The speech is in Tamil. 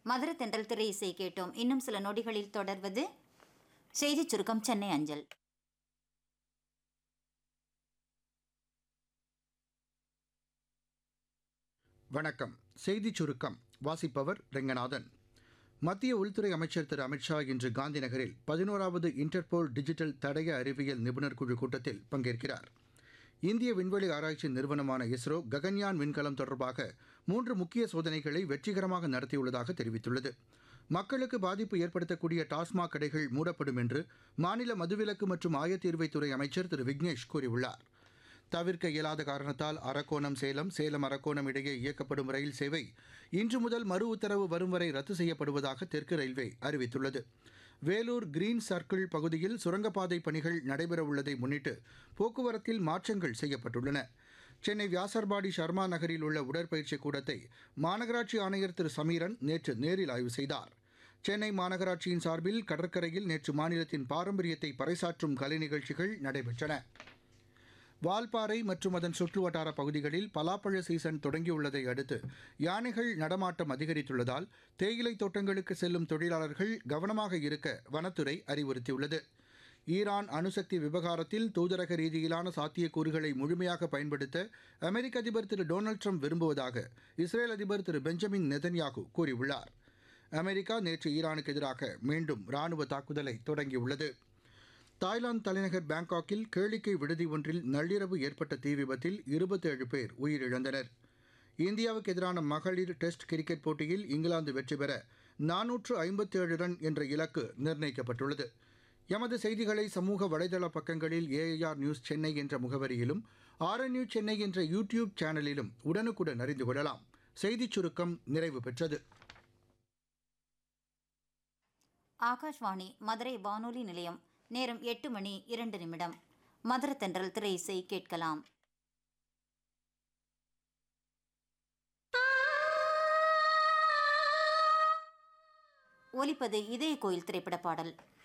மதுர தென்றல் திரை இசை கேட்டோம் இன்னும் சில நொடிகளில் தொடர்வது செய்திச் சுருக்கம் சென்னை அஞ்சல் வணக்கம் செய்திச் சுருக்கம் வாசிப்பவர் ரெங்கநாதன் மத்திய உள்துறை அமைச்சர் திரு அமித்ஷா இன்று காந்தி நகரில் பதினோராவது இன்டர்போல் டிஜிட்டல் தடய அறிவியல் நிபுணர் குழு கூட்டத்தில் பங்கேற்கிறார் இந்திய விண்வெளி ஆராய்ச்சி நிறுவனமான இஸ்ரோ ககன்யான் விண்கலம் தொடர்பாக மூன்று முக்கிய சோதனைகளை வெற்றிகரமாக நடத்தியுள்ளதாக தெரிவித்துள்ளது மக்களுக்கு பாதிப்பு ஏற்படுத்தக்கூடிய டாஸ்மாக் கடைகள் மூடப்படும் என்று மாநில மதுவிலக்கு மற்றும் ஆயத்தீர்வைத்துறை அமைச்சர் திரு விக்னேஷ் கூறியுள்ளார் தவிர்க்க இயலாத காரணத்தால் அரக்கோணம் சேலம் சேலம் அரக்கோணம் இடையே இயக்கப்படும் ரயில் சேவை இன்று முதல் மறு உத்தரவு வரும் வரை ரத்து செய்யப்படுவதாக தெற்கு ரயில்வே அறிவித்துள்ளது வேலூர் கிரீன் சர்க்கிள் பகுதியில் சுரங்கப்பாதை பணிகள் நடைபெறவுள்ளதை முன்னிட்டு போக்குவரத்தில் மாற்றங்கள் செய்யப்பட்டுள்ளன சென்னை வியாசர்பாடி சர்மா நகரில் உள்ள உடற்பயிற்சி கூடத்தை மாநகராட்சி ஆணையர் திரு சமீரன் நேற்று நேரில் ஆய்வு செய்தார் சென்னை மாநகராட்சியின் சார்பில் கடற்கரையில் நேற்று மாநிலத்தின் பாரம்பரியத்தை பறைசாற்றும் கலை நிகழ்ச்சிகள் நடைபெற்றன வால்பாறை மற்றும் அதன் சுற்றுவட்டார பகுதிகளில் பலாப்பழ சீசன் தொடங்கியுள்ளதை அடுத்து யானைகள் நடமாட்டம் அதிகரித்துள்ளதால் தேயிலை தோட்டங்களுக்கு செல்லும் தொழிலாளர்கள் கவனமாக இருக்க வனத்துறை அறிவுறுத்தியுள்ளது ஈரான் அணுசக்தி விவகாரத்தில் தூதரக ரீதியிலான சாத்தியக்கூறுகளை முழுமையாக பயன்படுத்த அமெரிக்க அதிபர் திரு டொனால்டு ட்ரம்ப் விரும்புவதாக இஸ்ரேல் அதிபர் திரு பெஞ்சமின் நெதன்யாகு கூறியுள்ளார் அமெரிக்கா நேற்று ஈரானுக்கு எதிராக மீண்டும் ராணுவ தாக்குதலை தொடங்கியுள்ளது தாய்லாந்து தலைநகர் பாங்காக்கில் கேளிக்கை விடுதி ஒன்றில் நள்ளிரவு ஏற்பட்ட தீ விபத்தில் இருபத்தேழு பேர் உயிரிழந்தனர் இந்தியாவுக்கு எதிரான மகளிர் டெஸ்ட் கிரிக்கெட் போட்டியில் இங்கிலாந்து வெற்றி பெற நானூற்று ஐம்பத்தேழு ரன் என்ற இலக்கு நிர்ணயிக்கப்பட்டுள்ளது எமது செய்திகளை சமூக வலைதள பக்கங்களில் ஏஐஆர் நியூஸ் சென்னை என்ற முகவரியிலும் ஆர்என்யூ சென்னை என்ற யூடியூப் சேனலிலும் உடனுக்குடன் அறிந்து கொள்ளலாம் செய்திச் சுருக்கம் நிறைவு பெற்றது ஆகாஷ்வாணி மதுரை வானொலி நிலையம் நேரம் எட்டு மணி இரண்டு நிமிடம் மதுர தென்றல் திரை இசை கேட்கலாம் ஒலிப்பது இதய கோயில் திரைப்பட பாடல்